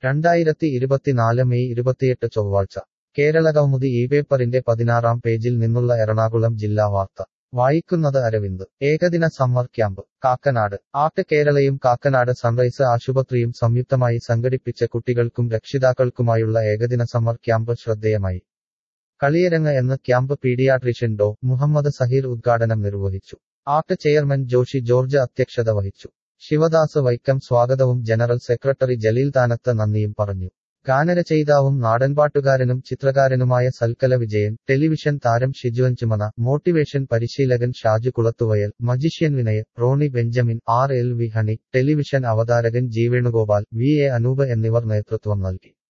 രണ്ടായിരത്തി ഇരുപത്തിനാല് മെയ് ഇരുപത്തിയെട്ട് ചൊവ്വാഴ്ച കേരള കൗമുദി ഈ പേപ്പറിന്റെ പതിനാറാം പേജിൽ നിന്നുള്ള എറണാകുളം ജില്ലാ വാർത്ത വായിക്കുന്നത് അരവിന്ദ് ഏകദിന സമ്മർ ക്യാമ്പ് കാക്കനാട് ആട്ട് കേരളയും കാക്കനാട് സൺറൈസ് ആശുപത്രിയും സംയുക്തമായി സംഘടിപ്പിച്ച കുട്ടികൾക്കും രക്ഷിതാക്കൾക്കുമായുള്ള ഏകദിന സമ്മർ ക്യാമ്പ് ശ്രദ്ധേയമായി കളിയരങ്ങ് എന്ന ക്യാമ്പ് പീഡിയാട്രീഷ്യൻ ഡോ മുഹമ്മദ് സഹീർ ഉദ്ഘാടനം നിർവഹിച്ചു ആർട്ട് ചെയർമാൻ ജോഷി ജോർജ് അധ്യക്ഷത വഹിച്ചു ശിവദാസ് വൈക്കം സ്വാഗതവും ജനറൽ സെക്രട്ടറി ജലീൽ താനത്ത് നന്ദിയും പറഞ്ഞു ഗാനരചയിതാവും നാടൻപാട്ടുകാരനും ചിത്രകാരനുമായ സൽക്കല വിജയൻ ടെലിവിഷൻ താരം ഷിജുവൻ ചുമന മോട്ടിവേഷൻ പരിശീലകൻ Shaju Kulathuvayal magician Vinay Ronny Benjamin R L V Honey television അവതാരകൻ G Venugopal V A Anoop എന്നിവർ നേതൃത്വം നൽകി